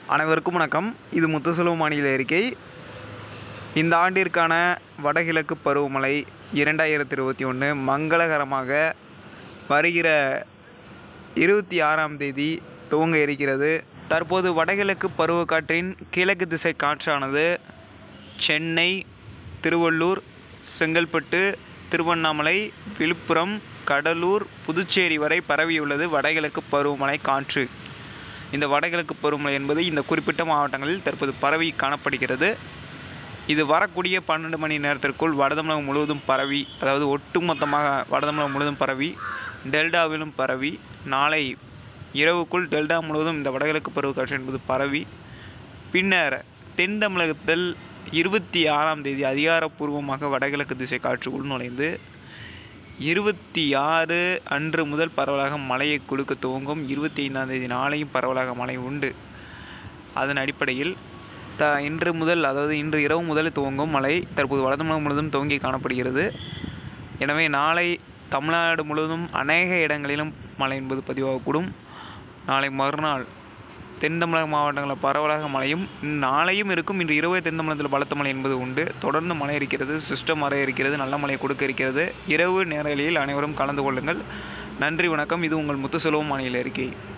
அனைவருக்கும் வணக்கம் இது முத்துசெல்வம் வானிலை அறிக்கை இந்த ஆண்டிற்கான வடகிழக்கு பருவமழை இரண்டாயிரத்தி இருபத்தி ஒன்று மங்களகரமாக வருகிற இருபத்தி ஆறாம் தேதி துவங்க இருக்கிறது தற்போது வடகிழக்கு பருவக்காற்றின் கிழக்கு திசை காற்றானது சென்னை திருவள்ளூர் செங்கல்பட்டு திருவண்ணாமலை விழுப்புரம் கடலூர் புதுச்சேரி வரை பரவியுள்ளது வடகிழக்கு பருவமழை காற்று இந்த வடகிழக்கு பருவமழை என்பது இந்த குறிப்பிட்ட மாவட்டங்களில் தற்போது பரவி காணப்படுகிறது இது வரக்கூடிய பன்னெண்டு மணி நேரத்திற்குள் வடதமிழகம் முழுவதும் பரவி அதாவது ஒட்டுமொத்தமாக வடதமிழகம் முழுவதும் பரவி டெல்டாவிலும் பரவி நாளை இரவுக்குள் டெல்டா முழுவதும் இந்த வடகிழக்கு பருவக்காற்று என்பது பரவி பின்னர் தென் தமிழகத்தில் இருபத்தி ஆறாம் தேதி அதிகாரப்பூர்வமாக வடகிழக்கு திசை காற்று உள்நுழைந்து இருபத்தி ஆறு அன்று முதல் பரவலாக மழையை கொடுக்க துவங்கும் இருபத்தி ஐந்தாம் தேதி நாளையும் பரவலாக மழை உண்டு அதன் அடிப்படையில் த இன்று முதல் அதாவது இன்று இரவு முதல் துவங்கும் மழை தற்போது வடதமிழகம் முழுவதும் துவங்கி காணப்படுகிறது எனவே நாளை தமிழ்நாடு முழுவதும் அநேக இடங்களிலும் மழை என்பது பதிவாகக்கூடும் நாளை மறுநாள் தென் தமிழக மாவட்டங்களில் பரவலாக மழையும் நாளையும் இருக்கும் இன்று இரவு தென் தமிழகத்தில் பலத்த மழை என்பது உண்டு தொடர்ந்து மழை இருக்கிறது சிஸ்டம் வர இருக்கிறது நல்ல மழை கொடுக்க இருக்கிறது இரவு நேரங்களில் அனைவரும் கலந்து கொள்ளுங்கள் நன்றி வணக்கம் இது உங்கள் முத்துசெல்வம் மாநில அறிக்கை